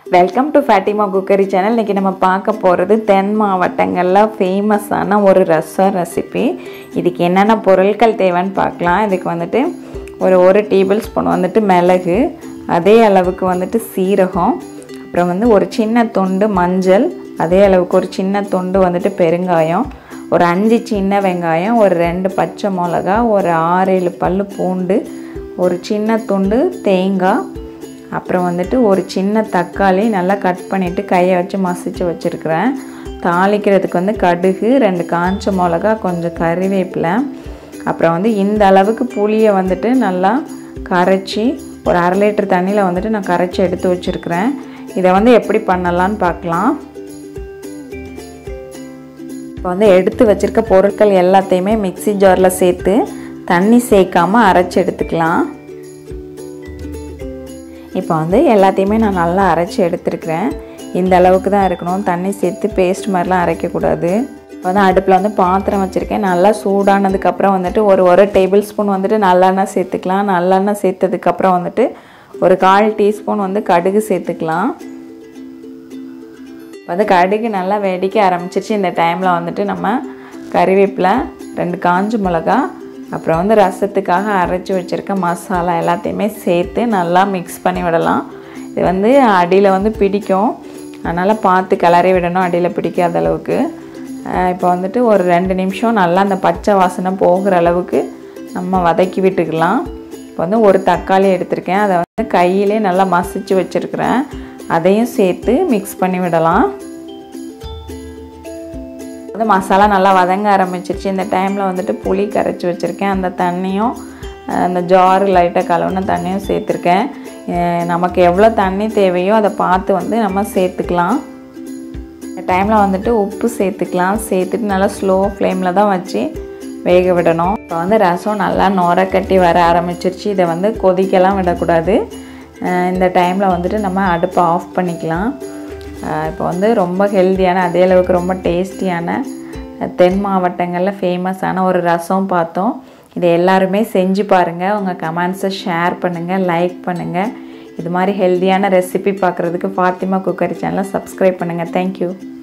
welcome to Fatima cookery channel இன்றைக்கி நம்ம பார்க்க போகிறது தென் மாவட்டங்களில் ஃபேமஸான ஒரு ரசம் ரெசிபி இதுக்கு என்னென்ன பொருட்கள் தேவைன்னு பார்க்கலாம் இதுக்கு வந்துட்டு ஒரு ஒரு டேபிள் ஸ்பூன் வந்துட்டு மிளகு அதே அளவுக்கு வந்துட்டு சீரகம் அப்புறம் வந்து ஒரு சின்ன துண்டு மஞ்சள் அதே அளவுக்கு ஒரு சின்ன துண்டு வந்துட்டு பெருங்காயம் ஒரு அஞ்சு சின்ன வெங்காயம் ஒரு ரெண்டு பச்சை மிளகா ஒரு ஆறு ஏழு பல் பூண்டு ஒரு சின்ன துண்டு தேங்காய் அப்புறம் வந்துட்டு ஒரு சின்ன தக்காளி நல்லா கட் பண்ணிவிட்டு கையை வச்சு மசிச்சு வச்சுருக்கிறேன் தாளிக்கிறதுக்கு வந்து கடுகு ரெண்டு காஞ்ச மிளகா கொஞ்சம் கறிவேப்பிலை அப்புறம் வந்து இந்த அளவுக்கு புளியை வந்துட்டு நல்லா கரைச்சி ஒரு அரை லிட்டர் தண்ணியில் வந்துட்டு நான் கரைச்சி எடுத்து வச்சுருக்கிறேன் இதை வந்து எப்படி பண்ணலான்னு பார்க்கலாம் இப்போ வந்து எடுத்து வச்சுருக்க பொருட்கள் எல்லாத்தையுமே மிக்சி ஜாரில் சேர்த்து தண்ணி சேர்க்காமல் அரைச்சி எடுத்துக்கலாம் இப்போ வந்து எல்லாத்தையுமே நான் நல்லா அரைச்சி எடுத்துருக்கிறேன் இந்த அளவுக்கு தான் இருக்கணும் தண்ணி சேர்த்து பேஸ்ட் மாதிரிலாம் அரைக்கக்கூடாது இப்போ வந்து அடுப்பில் வந்து பாத்திரம் வச்சுருக்கேன் நல்லா சூடானதுக்கப்புறம் வந்துட்டு ஒரு ஒரு டேபிள் ஸ்பூன் வந்துட்டு நல்லெண்ணெய் சேர்த்துக்கலாம் நல்லெண்ணெய் சேர்த்ததுக்கப்புறம் வந்துட்டு ஒரு கால் டீஸ்பூன் வந்து கடுகு சேர்த்துக்கலாம் வந்து கடுகு நல்லா வெடிக்க ஆரம்பிச்சிருச்சு இந்த டைமில் வந்துட்டு நம்ம கறிவேப்பிலை ரெண்டு காஞ்ச மிளகா அப்புறம் வந்து ரசத்துக்காக அரைச்சி வச்சுருக்க மசாலா எல்லாத்தையுமே சேர்த்து நல்லா மிக்ஸ் பண்ணி விடலாம் இது வந்து அடியில் வந்து பிடிக்கும் அதனால் பார்த்து கிளறி விடணும் அடியில் பிடிக்காத அளவுக்கு இப்போ வந்துட்டு ஒரு ரெண்டு நிமிஷம் நல்லா அந்த பச்சை வாசனை போகிற அளவுக்கு நம்ம வதக்கி விட்டுக்கலாம் இப்போ வந்து ஒரு தக்காளி எடுத்திருக்கேன் அதை வந்து கையிலே நல்லா மசிச்சு வச்சுருக்கிறேன் அதையும் சேர்த்து மிக்ஸ் பண்ணி விடலாம் வந்து மசாலா நல்லா வதங்க ஆரம்பிச்சிருச்சு இந்த டைமில் வந்துட்டு புளி கரைச்சி வச்சுருக்கேன் அந்த தண்ணியும் அந்த ஜாரு லைட்டாக கலவுன தண்ணியும் சேர்த்துருக்கேன் நமக்கு எவ்வளோ தண்ணி தேவையோ அதை பார்த்து வந்து நம்ம சேர்த்துக்கலாம் இந்த டைமில் வந்துட்டு உப்பு சேர்த்துக்கலாம் சேர்த்துட்டு நல்லா ஸ்லோ ஃப்ளேமில் தான் வச்சு வேக விடணும் இப்போ வந்து ரசம் நல்லா நுர கட்டி வர ஆரம்பிச்சிருச்சு இதை வந்து கொதிக்கலாம் விடக்கூடாது இந்த டைமில் வந்துட்டு நம்ம அடுப்பை ஆஃப் பண்ணிக்கலாம் இப்போ வந்து ரொம்ப ஹெல்த்தியான அதே அளவுக்கு ரொம்ப டேஸ்டியான தென் மாவட்டங்களில் ஃபேமஸான ஒரு ரசம் பார்த்தோம் இதை எல்லாருமே செஞ்சு பாருங்கள் உங்கள் கமெண்ட்ஸை ஷேர் பண்ணுங்கள் லைக் பண்ணுங்கள் இது மாதிரி ஹெல்த்தியான ரெசிபி பார்க்குறதுக்கு ஃபாத்திமா குக்கரி சேனலை சப்ஸ்கிரைப் பண்ணுங்கள் தேங்க்யூ